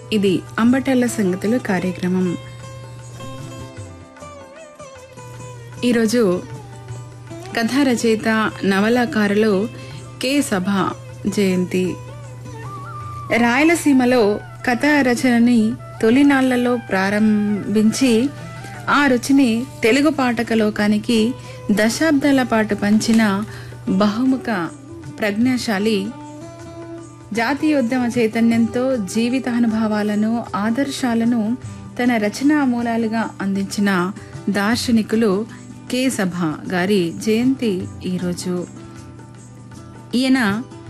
ఇది అంబటల్ల సంగతులు కార్యక్రమం ఈరోజు కథా రచయిత నవలాకారులు కె సభ జయంతి రాయలసీమలో కథా రచనని తొలినాళ్లలో ప్రారంభించి ఆ రుచిని తెలుగు పాఠక లోకానికి దశాబ్దాల పాటు పంచిన బహుముఖ ప్రజ్ఞాశాలి జాతీయోద్యమ చైతన్యంతో జీవితానుభవాలను ఆదర్శాలను తన రచనా మూలాలుగా అందించిన దార్శనికులు కె సభ గారి జయంతి ఈరోజు ఈయన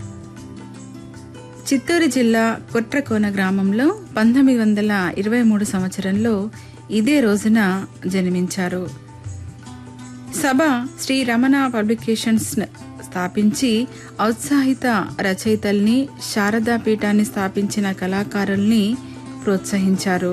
చిత్తూరు జిల్లా కొట్రకోన గ్రామంలో పంతొమ్మిది వందల ఇరవై మూడు సంవత్సరంలో ఇదే రోజున జన్మించారు సభ శ్రీ రమణ పబ్లికేషన్స్ స్థాపించి ఔత్సాహిత రచయితల్ని శారదా పీఠాన్ని స్థాపించిన కళాకారుల్ని ప్రోత్సహించారు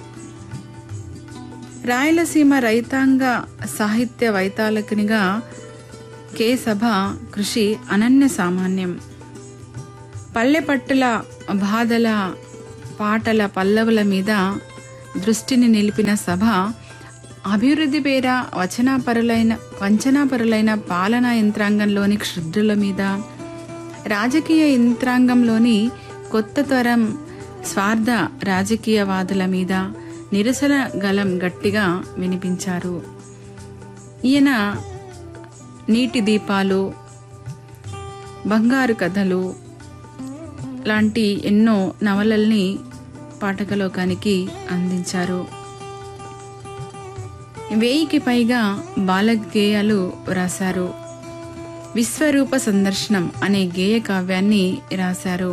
రాయలసీమ రైతాంగ సాహిత్య వైతాళకునిగా కె సభ కృషి అనన్య సామాన్యం పల్లె పట్టుల బాధల పాటల పల్లవుల మీద దృష్టిని నిలిపిన సభ అభివృద్ధి పేర వచనాపరులైన వంచనాపరులైన పాలనా యంత్రాంగంలోని క్షుద్రుల మీద రాజకీయ యంత్రాంగంలోని కొత్త తరం స్వార్థ రాజకీయవాదుల మీద నిరసన గలం గట్టిగా వినిపించారు ఈయన నీటి దీపాలు బంగారు కథలు లాంటి ఎన్నో నవలల్ని పాఠకలోకానికి అందించారు వెయ్యికి పైగా బాలగేయాలు రాశారు విశ్వరూప సందర్శనం అనే గేయ కావ్యాన్ని రాశారు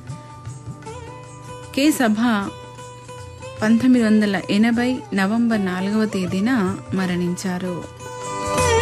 కె సభ పంతొమ్మిది వందల ఎనభై నవంబర్ నాలుగవ తేదీన మరణించారు